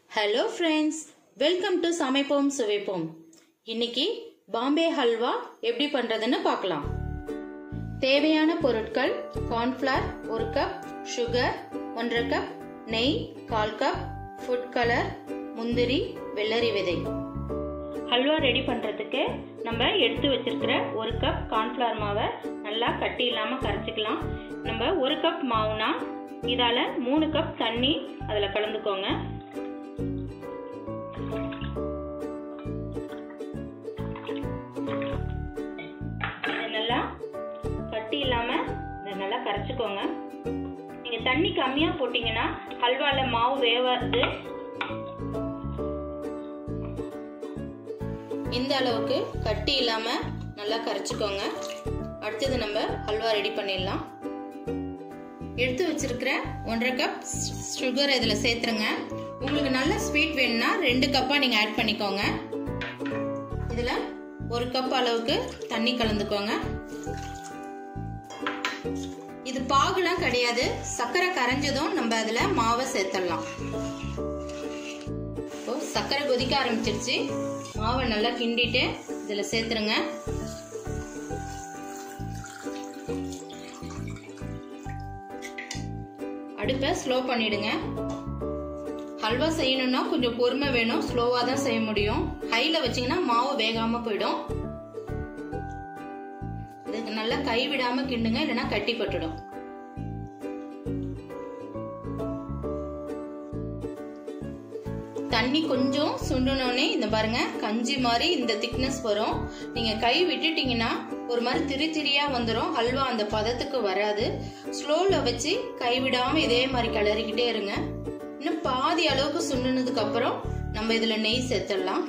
hello friends welcome to சமைப்போம் சுவைப்போம் இன்னைக்கு பாம்பே ஹல்வா எப்படி பண்றதுன்னு பார்க்கலாம் தேவையான பொருட்கள் கார்ன்ஃப்ளவர் ஒரு கப் சுகர் ஒன்றரை கப் நெய் கால் கப் ஃபுட் கலர் முந்திரி வெள்ளரி விதை ஹல்வா ரெடி பண்ணுறதுக்கு நம்ம எடுத்து வச்சிருக்கிற ஒரு கப் கார்ன்ஃப்ளவர் மாவை நல்லா கட்டி இல்லாமல் கரைச்சிக்கலாம் நம்ம ஒரு கப் மாவுனா இதால் மூணு கப் தண்ணி அதில் கலந்துக்கோங்க இதை நல்லா கட்டி இல்லாமல் இதை நல்லா கரைச்சிக்கோங்க நீங்கள் தண்ணி கம்மியாக போட்டிங்கன்னா ஹல்வாவில் மாவு வேவாது இந்த அளவுக்கு கட்டி இல்லாமல் நல்லா கரைச்சிக்கோங்க அடுத்தது நம்ம ஹல்வா ரெடி பண்ணிடலாம் எடுத்து வச்சிருக்கிற ஒன்றரை கப் சுகர் இதில் சேர்த்துருங்க உங்களுக்கு நல்ல ஸ்வீட் வேணும்னா ரெண்டு கப்பாக நீங்கள் ஆட் பண்ணிக்கோங்க இதில் ஒரு கப் அளவுக்கு தண்ணி கலந்துக்கோங்க இது பாகுலாம் கிடையாது சர்க்கரை கரைஞ்சதும் நம்ம அதில் மாவை சேர்த்துடலாம் இப்போ சர்க்கரை கொதிக்க ஆரம்பிச்சிருச்சு மாவை நல்லா கிண்டிட்டு இதில் சேர்த்துருங்க அடுப்பை ஸ்லோ பண்ணிடுங்க ஹல்வா செய்யணும்னா கொஞ்சம் பொறுமை வேணும் ஸ்லோவாக தான் செய்ய முடியும் ஹையில் வச்சிங்கன்னா மாவு வேகாமல் போயிடும் இதுக்கு நல்லா கை விடாமல் கிண்டுங்க இல்லைன்னா கட்டி பட்டுடும் தண்ணி கொஞ்சம் சுண்டனோடனே இந்த பாருங்க கஞ்சி மாதிரி இந்த திக்னஸ் வரும் நீங்க கை விட்டுட்டீங்கன்னா ஒரு மாதிரி திரி திரியா வந்துடும் ஹல்வா அந்த பதத்துக்கு வராது ஸ்லோல வச்சு கை விடாம இதே மாதிரி கிளறிக்கிட்டே இருங்க இன்னும் பாதி அளவுக்கு சுண்டுனதுக்கு அப்புறம் நம்ம இதுல நெய் சேர்த்துடலாம்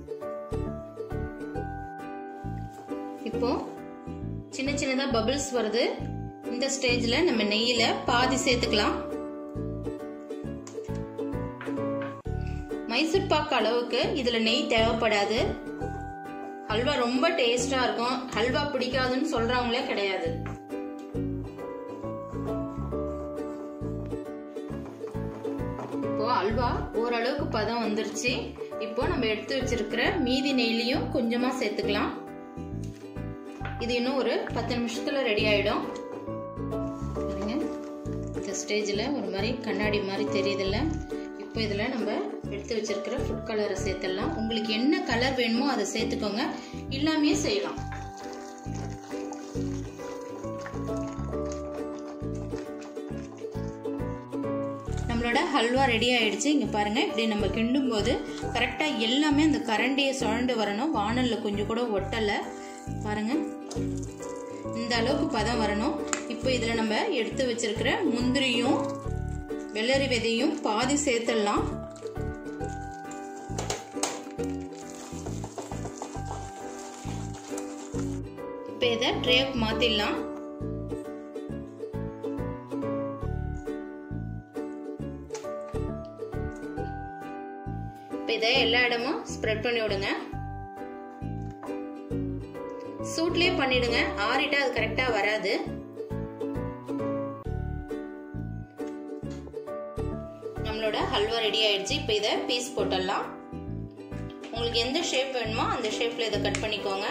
இப்போ சின்ன சின்னதா பபிள்ஸ் வருது இந்த ஸ்டேஜ்ல நம்ம நெய்யில பாதி சேர்த்துக்கலாம் மைசூர் பாக்கு அளவுக்கு இதுல நெய் தேவைப்படாது ஹல்வா ரொம்ப டேஸ்டா இருக்கும் ஹல்வா பிடிக்காதுன்னு சொல்றவங்களே கிடையாது இப்போ அல்வா ஓரளவுக்கு பதம் வந்துருச்சு இப்போ நம்ம எடுத்து வச்சிருக்கிற மீதி நெய்லையும் கொஞ்சமா சேர்த்துக்கலாம் இது இன்னும் ஒரு பத்து நிமிஷத்துல ரெடி ஆயிடும் இந்த ஸ்டேஜில் ஒரு மாதிரி கண்ணாடி மாதிரி தெரியுதுல்ல இப்போ இதில் நம்ம எடுத்து வச்சிருக்கிற ஃபுட் கலரை சேர்த்துடலாம் உங்களுக்கு என்ன கலர் வேணுமோ அதை சேர்த்துக்கோங்க இல்லாமையே செய்யலாம் நம்மளோட ஹல்வா ரெடி ஆயிடுச்சு இங்கே பாருங்க இப்படி நம்ம கிண்டும் போது கரெக்டாக எல்லாமே அந்த கரண்டியை சுழண்டு வரணும் வானலில் கொஞ்சம் கூட ஒட்டலை பாருங்க இந்த அளவுக்கு பதம் வரணும் இப்போ இதில் நம்ம எடுத்து வச்சிருக்கிற முந்திரியும் வெள்ளரி விதையும் பாதி சேர்த்துடலாம் இப்போ இதை ட்ரேவுக்கு மாற்றிடலாம் இப்போ இதை எல்லா இடமும் ஸ்ப்ரெட் பண்ணி விடுங்க சூட்லேயே பண்ணிடுங்க ஆறிட்டா அது கரெக்டாக வராது நம்மளோட ஹல்வா ரெடி ஆயிடுச்சு இப்போ இதை பீஸ் போட்டுடலாம் உங்களுக்கு எந்த ஷேப் வேணுமோ அந்த ஷேப்பில் இதை கட் பண்ணிக்கோங்க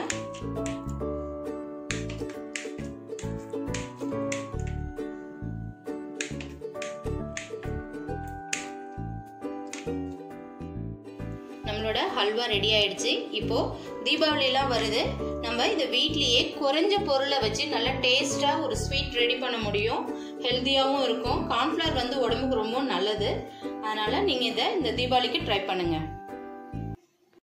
நம்மளோட ஹல்வா ரெடி ஆயிடுச்சு இப்போ தீபாவளிலாம் வருது நம்ம இதை வீட்லேயே குறைஞ்ச பொருளை வச்சு நல்லா டேஸ்டாக ஒரு ஸ்வீட் ரெடி பண்ண முடியும் ஹெல்த்தியாகவும் இருக்கும் கார்ன்ஃப்ளவர் வந்து உடம்புக்கு ரொம்ப நல்லது அதனால் நீங்கள் இதை இந்த தீபாவளிக்கு ட்ரை பண்ணுங்கள்